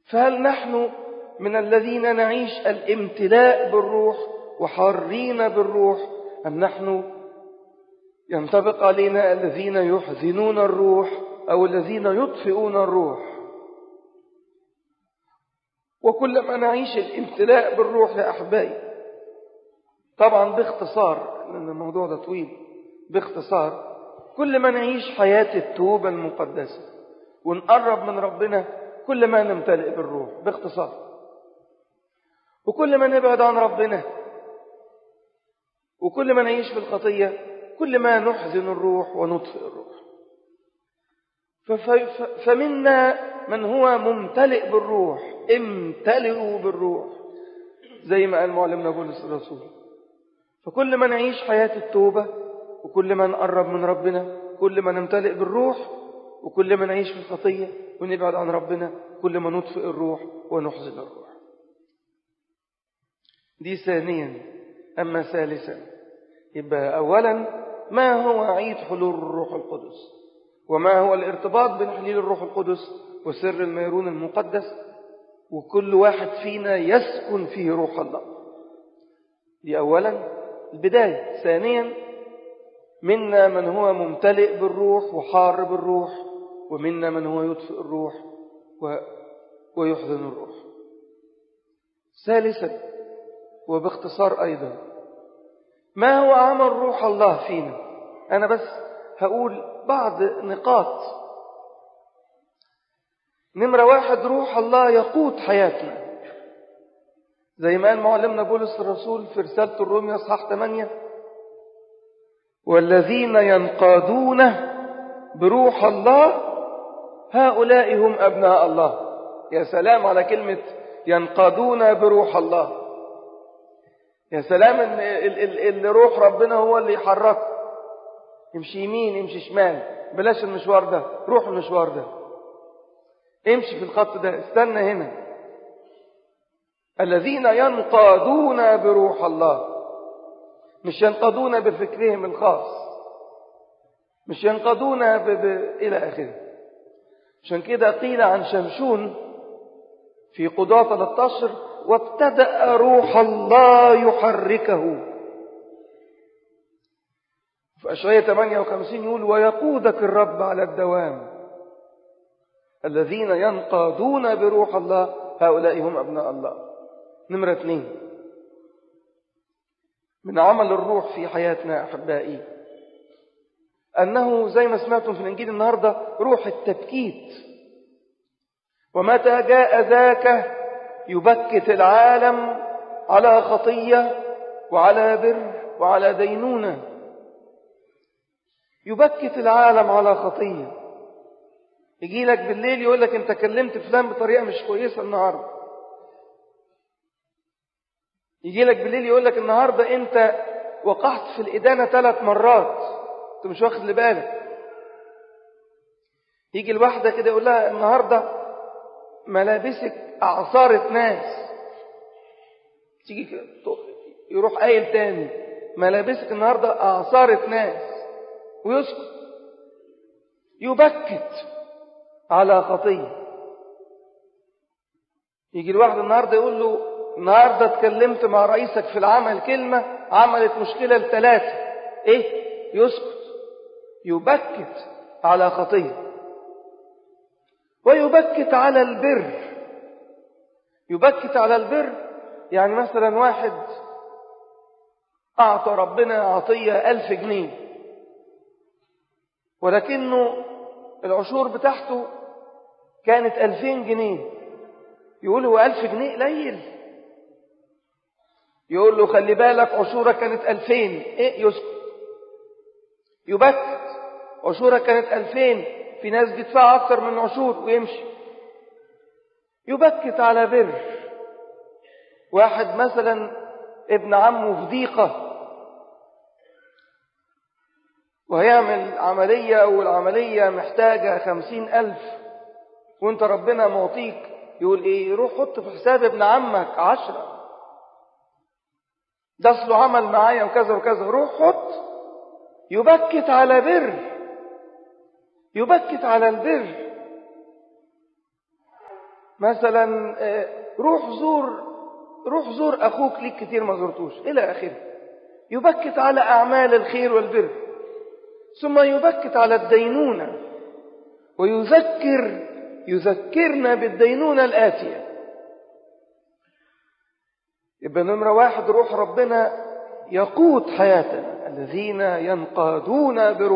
فهل نحن من الذين نعيش الامتلاء بالروح وحارين بالروح أم نحن ينطبق علينا الذين يحزنون الروح أو الذين يطفئون الروح وكل ما نعيش الامتلاء بالروح يا أحبائي طبعا باختصار لأن الموضوع ده طويل باختصار كل ما نعيش حياة التوبة المقدسة ونقرب من ربنا كل ما نمتلئ بالروح باختصار وكل ما نبعد عن ربنا وكل ما نعيش في الخطية كل ما نحزن الروح ونطفئ الروح فمنا من هو ممتلئ بالروح امتلئوا بالروح زي ما قال معلمنا بولس الرسول فكل ما نعيش حياة التوبة وكل ما نقرب من ربنا كل ما نمتلئ بالروح وكل ما نعيش في الخطية ونبعد عن ربنا كل ما نطفئ الروح ونحزن الروح دي ثانيا أما ثالثا يبقى أولا ما هو عيد حلول الروح القدس وما هو الارتباط بين حليل الروح القدس وسر الميرون المقدس وكل واحد فينا يسكن فيه روح الله دي أولا البداية ثانيا منا من هو ممتلئ بالروح وحار بالروح ومنا من هو يطفئ الروح و... ويحزن الروح ثالثا وباختصار أيضا ما هو عمل روح الله فينا أنا بس هقول بعض نقاط نمرة واحد روح الله يقود حياتنا زي ما قال معلمنا بولس الرسول في رسالة الرومية اصحاح 8 والذين ينقادون بروح الله هؤلاء هم أبناء الله يا سلام على كلمة ينقادون بروح الله يا سلام ان اللي روح ربنا هو اللي يحركه يمشي يمين يمشي شمال بلاش المشوار ده روح المشوار ده امشي في الخط ده استنى هنا الذين ينقادون بروح الله مش ينقضون بفكرهم الخاص مش ينقضون ب... ب... إلى آخره عشان كده قيل عن شمشون في قضاة 13 وابتدأ روح الله يحركه في أشعية 58 يقول ويقودك الرب على الدوام الذين ينقادون بروح الله هؤلاء هم أبناء الله نمرة اثنين من عمل الروح في حياتنا أحبائي أنه زي ما سمعتم في الإنجيل النهاردة روح التبكيت ومتى جاء ذاك يبكت العالم على خطية وعلى بر وعلى دينونة يبكت العالم على خطية يجي لك بالليل يقول لك انت كلمت فلان بطريقة مش كويسة النهاردة يجي لك بالليل يقول لك النهاردة انت وقعت في الإدانة ثلاث مرات انت مش واخد بالك يجي الواحدة كده يقول لها النهاردة ملابسك أعصارت ناس تيجي كده يروح قايل تاني ملابسك النهاردة أعصارت ناس ويسكت يبكت على خطية يجي الواحد النهاردة يقول له النهاردة اتكلمت مع رئيسك في العمل كلمة عملت مشكلة لثلاثة ايه يسكت يبكت على خطية ويبكت على البر يبكت على البر يعني مثلا واحد أعطى ربنا عطية ألف جنيه ولكنه العشور بتاعته كانت ألفين جنيه يقول هو ألف جنيه قليل يقول له خلي بالك عشورك كانت ألفين إيه يسكت يبكت عشورك كانت ألفين في ناس بيدفعوا أكثر من عشور ويمشي يبكت على بر واحد مثلا ابن عمه في ضيقة وهيعمل عملية والعملية محتاجة خمسين ألف وانت ربنا معطيك يقول ايه روح حط في حساب ابن عمك عشرة ده اصله عمل معايا وكذا وكذا روح حط يبكت على بر يبكت على البر مثلا آه، روح زور روح زور أخوك ليك كتير ما زرتوش إلى آخره يبكت على أعمال الخير والبر ثم يبكت على الدينونة ويذكر يذكرنا بالدينونة الآتية يبقى نمرة واحد روح ربنا يقود حياتنا الذين ينقادون بروح